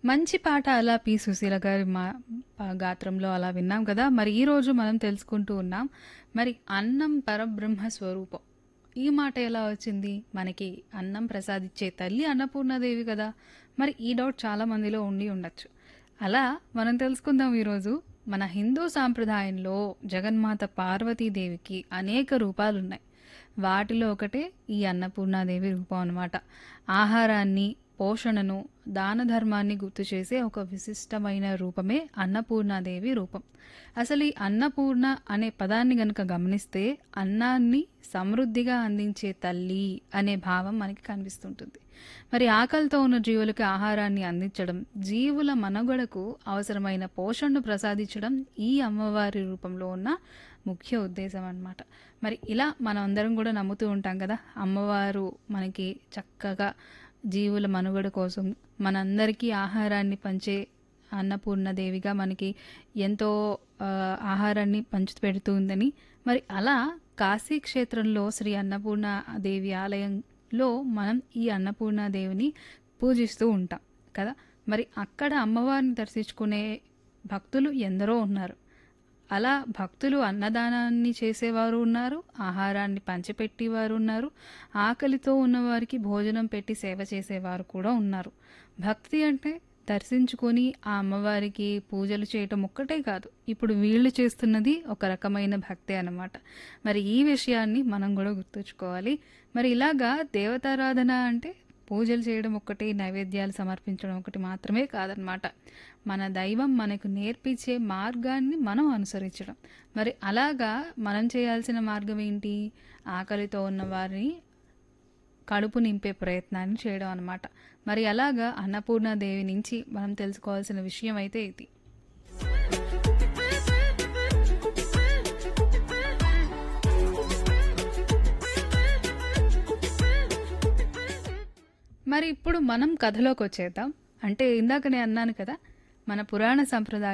మంచి పాట అలా పి సుశీల గారి మా పా- గాత్రంలో అలా విన్నాం కదా మరి ఈ రోజు మనం తెలుసుకుంటూ ఉన్నాం మరి అన్నం పరబ్రహ్మ స్వరూపం ఈ మాట ఎలా వచ్చింది మనకి అన్నం ప్రసాదించే తల్లి అన్నపూర్ణాదేవి కదా మరి ఈ డౌట్ చాలా మందిలో ఉండి ఉండొచ్చు అలా మనం తెలుసుకుందాం ఈరోజు మన హిందూ సాంప్రదాయంలో జగన్మాత పార్వతీదేవికి అనేక రూపాలున్నాయి వాటిలో ఒకటే ఈ అన్నపూర్ణాదేవి రూపం అన్నమాట ఆహారాన్ని పోషణను దాన ధర్మాన్ని గుర్తు చేసే ఒక విశిష్టమైన రూపమే అన్నపూర్ణాదేవి రూపం అసలు ఈ అన్నపూర్ణ అనే పదాన్ని గనుక గమనిస్తే అన్నాన్ని సమృద్ధిగా అందించే తల్లి అనే భావం మనకి కనిపిస్తుంటుంది మరి ఆకలితో ఉన్న జీవులకు ఆహారాన్ని అందించడం జీవుల మనుగడకు అవసరమైన పోషణను ప్రసాదించడం ఈ అమ్మవారి రూపంలో ఉన్న ముఖ్య ఉద్దేశం అన్నమాట మరి ఇలా మనం అందరం కూడా నమ్ముతూ ఉంటాం కదా అమ్మవారు మనకి చక్కగా జీవుల మనుగడ కోసం మనందరికీ ఆహారాన్ని పంచే అన్నపూర్ణదేవిగా మనకి ఎంతో ఆ, ఆహారాన్ని పంచి పెడుతుందని మరి అలా కాశీ క్షేత్రంలో శ్రీ అన్నపూర్ణ దేవి ఆలయంలో మనం ఈ అన్నపూర్ణాదేవిని పూజిస్తూ ఉంటాం కదా మరి అక్కడ అమ్మవారిని దర్శించుకునే భక్తులు ఎందరో ఉన్నారు అలా భక్తులు అన్నదానాన్ని చేసేవారు ఉన్నారు ఆహారాన్ని పంచిపెట్టేవారు ఉన్నారు ఆకలితో ఉన్నవారికి భోజనం పెట్టి సేవ చేసేవారు కూడా ఉన్నారు భక్తి అంటే దర్శించుకొని ఆ అమ్మవారికి పూజలు చేయటం ఒక్కటే కాదు ఇప్పుడు వీళ్ళు చేస్తున్నది ఒక రకమైన భక్తే అన్నమాట మరి ఈ విషయాన్ని మనం కూడా గుర్తుంచుకోవాలి మరి ఇలాగా దేవతారాధన అంటే పూజలు చేయడం ఒకటి నైవేద్యాలు సమర్పించడం ఒకటి మాత్రమే కాదనమాట మన దైవం మనకు నేర్పించే మార్గాన్ని మనం అనుసరించడం మరి అలాగా మనం చేయాల్సిన మార్గం ఏంటి ఆకలితో ఉన్న వారిని కడుపు నింపే ప్రయత్నాన్ని చేయడం అనమాట మరి అలాగా అన్నపూర్ణాదేవి నుంచి మనం తెలుసుకోవాల్సిన విషయం అయితే ఇది మరి ఇప్పుడు మనం కథలోకి వచ్చేద్దాం అంటే ఇందాక నేను అన్నాను కదా మన పురాణ సంప్రదాయం